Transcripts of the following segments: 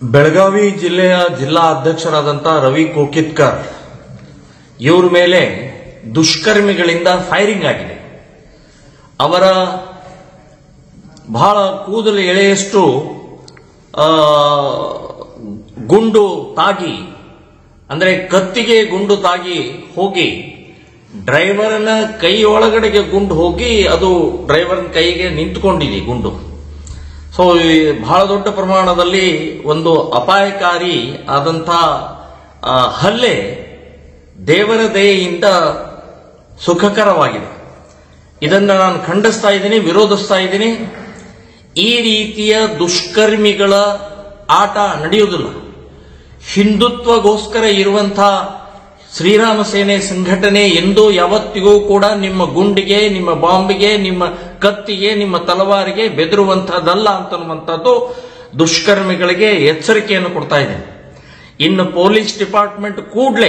ಬೆಳಗಾವಿ ಜಿಲ್ಲೆಯ ಜಿಲ್ಲಾ ಅಧ್ಯಕ್ಷರಾದಂಥ ರವಿ ಕೋಕಿತ್ಕರ್ ಇವ್ರ ಮೇಲೆ ದುಷ್ಕರ್ಮಿಗಳಿಂದ ಫೈರಿಂಗ್ ಆಗಿದೆ ಅವರ ಬಹಳ ಕೂದಲು ಎಳೆಯಷ್ಟು ಆ, ಗುಂಡು ತಾಗಿ ಅಂದ್ರೆ ಕತ್ತಿಗೆ ಗುಂಡು ತಾಗಿ ಹೋಗಿ ಡ್ರೈವರ್ನ ಕೈ ಒಳಗಡೆಗೆ ಗುಂಡು ಹೋಗಿ ಅದು ಡ್ರೈವರ್ನ ಕೈಗೆ ನಿಂತ್ಕೊಂಡಿದೆ ಗುಂಡು ಸೊ ಈ ಬಹಳ ದೊಡ್ಡ ಪ್ರಮಾಣದಲ್ಲಿ ಒಂದು ಅಪಾಯಕಾರಿ ಆದಂಥ ಆ, ಹಲ್ಲೆ ದೇವರ ದಯೆಯಿಂದ ಸುಖಕರವಾಗಿದೆ ಇದನ್ನ ನಾನು ಖಂಡಿಸ್ತಾ ಇದ್ದೀನಿ ವಿರೋಧಿಸ್ತಾ ಇದ್ದೀನಿ ಈ ರೀತಿಯ ದುಷ್ಕರ್ಮಿಗಳ ಆಟ ನಡೆಯುವುದಿಲ್ಲ ಹಿಂದುತ್ವಗೋಸ್ಕರ ಇರುವಂತಹ ಶ್ರೀರಾಮ ಸೇನೆ ಸಂಘಟನೆ ಎಂದೂ ಯಾವತ್ತಿಗೂ ಕೂಡ ನಿಮ್ಮ ಗುಂಡಿಗೆ ನಿಮ್ಮ ಬಾಂಬಿಗೆ ನಿಮ್ಮ ಕತ್ತಿಗೆ ನಿಮ್ಮ ತಲವಾರಿಗೆ ಬೆದರುವಂತಹದ್ದಲ್ಲ ಅಂತನ್ನುವಂಥದ್ದು ದುಷ್ಕರ್ಮಿಗಳಿಗೆ ಎಚ್ಚರಿಕೆಯನ್ನು ಕೊಡ್ತಾ ಇದೆ ಇನ್ನು ಪೊಲೀಸ್ ಡಿಪಾರ್ಟ್ಮೆಂಟ್ ಕೂಡಲೇ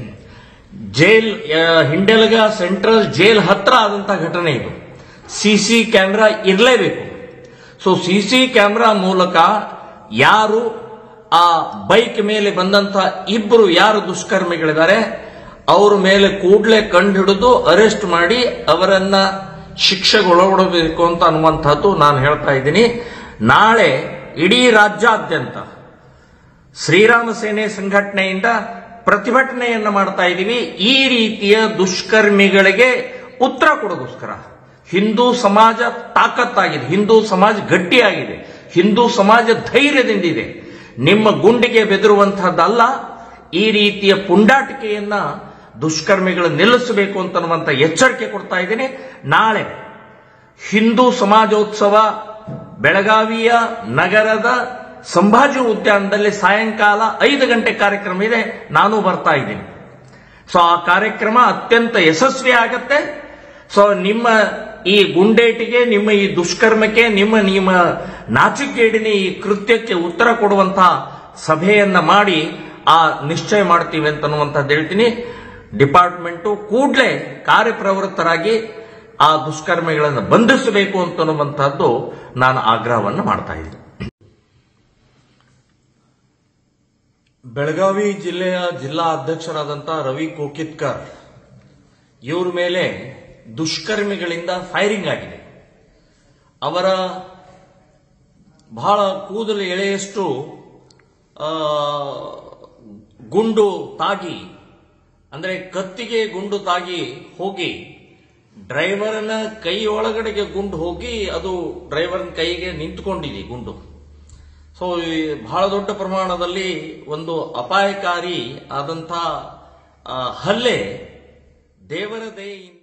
ಜೈಲ್ ಆ, ಹಿಂಡೆಲಗ ಸೆಂಟ್ರಲ್ ಜೈಲ್ ಹತ್ರ ಆದಂತಹ ಘಟನೆ ಇದು ಸಿಸಿ ಕ್ಯಾಮೆರಾ ಇರಲೇಬೇಕು ಸೊ ಸಿಸಿ ಕ್ಯಾಮೆರಾ ಮೂಲಕ ಯಾರು ಆ ಬೈಕ್ ಮೇಲೆ ಬಂದಂತ ಇಬ್ಬರು ಯಾರು ದುಷ್ಕರ್ಮಿಗಳಿದ್ದಾರೆ ಅವ್ರ ಮೇಲೆ ಕೂಡಲೇ ಕಂಡುಹಿಡಿದು ಅರೆಸ್ಟ್ ಮಾಡಿ ಅವರನ್ನ ಶಿಕ್ಷೆಗೊಳಪಡಬೇಕು ಅಂತ ಅನ್ನುವಂಥದ್ದು ನಾನು ಹೇಳ್ತಾ ಇದ್ದೀನಿ ನಾಳೆ ಇಡೀ ರಾಜ್ಯಾದ್ಯಂತ ಶ್ರೀರಾಮ ಸೇನೆ ಸಂಘಟನೆಯಿಂದ ಪ್ರತಿಭಟನೆಯನ್ನ ಮಾಡ್ತಾ ಇದ್ದೀವಿ ಈ ರೀತಿಯ ದುಷ್ಕರ್ಮಿಗಳಿಗೆ ಉತ್ತರ ಕೊಡೋಗೋಸ್ಕರ ಹಿಂದೂ ಸಮಾಜ ತಾಕತ್ತಾಗಿದೆ ಹಿಂದೂ ಸಮಾಜ ಗಟ್ಟಿಯಾಗಿದೆ ಹಿಂದೂ ಸಮಾಜ ಧೈರ್ಯದಿಂದಿದೆ ನಿಮ್ಮ ಗುಂಡಿಗೆ ಬೆದರುವಂತಹದ್ದಲ್ಲ ಈ ರೀತಿಯ ಪುಂಡಾಟಿಕೆಯನ್ನ ದುಷ್ಕರ್ಮಿಗಳು ನಿಲ್ಲಿಸಬೇಕು ಅಂತನ್ನುವಂತ ಎಚ್ಚರಿಕೆ ಕೊಡ್ತಾ ಇದ್ದೀನಿ ನಾಳೆ ಹಿಂದೂ ಸಮಾಜೋತ್ಸವ ಬೆಳಗಾವಿಯ ನಗರದ ಸಂಭಾಜಿ ಉದ್ಯಾನದಲ್ಲಿ ಸಾಯಂಕಾಲ ಐದು ಗಂಟೆ ಕಾರ್ಯಕ್ರಮ ಇದೆ ನಾನು ಬರ್ತಾ ಇದ್ದೀನಿ ಸೊ ಆ ಕಾರ್ಯಕ್ರಮ ಅತ್ಯಂತ ಯಶಸ್ವಿ ಆಗತ್ತೆ ಸೊ ನಿಮ್ಮ ಈ ಗುಂಡೇಟಿಗೆ ನಿಮ್ಮ ಈ ದುಷ್ಕರ್ಮಕ್ಕೆ ನಿಮ್ಮ ನಿಮ್ಮ ನಾಚಿಕೆಗೇಡಿನ ಈ ಕೃತ್ಯಕ್ಕೆ ಉತ್ತರ ಕೊಡುವಂತಹ ಸಭೆಯನ್ನ ಮಾಡಿ ಆ ನಿಶ್ಚಯ ಮಾಡ್ತೀವಿ ಅಂತನ್ನುವಂಥದ್ದು ಹೇಳ್ತೀನಿ ಡಿಪಾರ್ಟ್ಮೆಂಟು ಕೂಡಲೇ ಕಾರ್ಯಪ್ರವೃತ್ತರಾಗಿ ಆ ದುಷ್ಕರ್ಮಿಗಳನ್ನು ಬಂಧಿಸಬೇಕು ಅಂತನ್ನುವಂಥದ್ದು ನಾನು ಆಗ್ರಹವನ್ನು ಮಾಡ್ತಾ ಇದ್ದೀನಿ ಬೆಳಗಾವಿ ಜಿಲ್ಲೆಯ ಜಿಲ್ಲಾ ಅಧ್ಯಕ್ಷರಾದಂಥ ರವಿ ಕೋಕಿತ್ಕರ್ ಇವ್ರ ಮೇಲೆ ದುಷ್ಕರ್ಮಿಗಳಿಂದ ಫೈರಿಂಗ್ ಆಗಿದೆ ಅವರ ಬಹಳ ಕೂದಲು ಎಳೆಯಷ್ಟು ಆ, ಗುಂಡು ತಾಗಿ ಅಂದ್ರೆ ಕತ್ತಿಗೆ ಗುಂಡು ತಾಗಿ ಹೋಗಿ ಡ್ರೈವರ್ನ ಕೈ ಒಳಗಡೆಗೆ ಗುಂಡು ಹೋಗಿ ಅದು ಡ್ರೈವರ್ನ ಕೈಗೆ ನಿಂತ್ಕೊಂಡಿದೆ ಗುಂಡು ಸೊ ಈ ಬಹಳ ದೊಡ್ಡ ಪ್ರಮಾಣದಲ್ಲಿ ಒಂದು ಅಪಾಯಕಾರಿ ಆದಂಥ ಆ, ಹಲ್ಲೆ ದೇವರ ದಯೆಯಿಂದ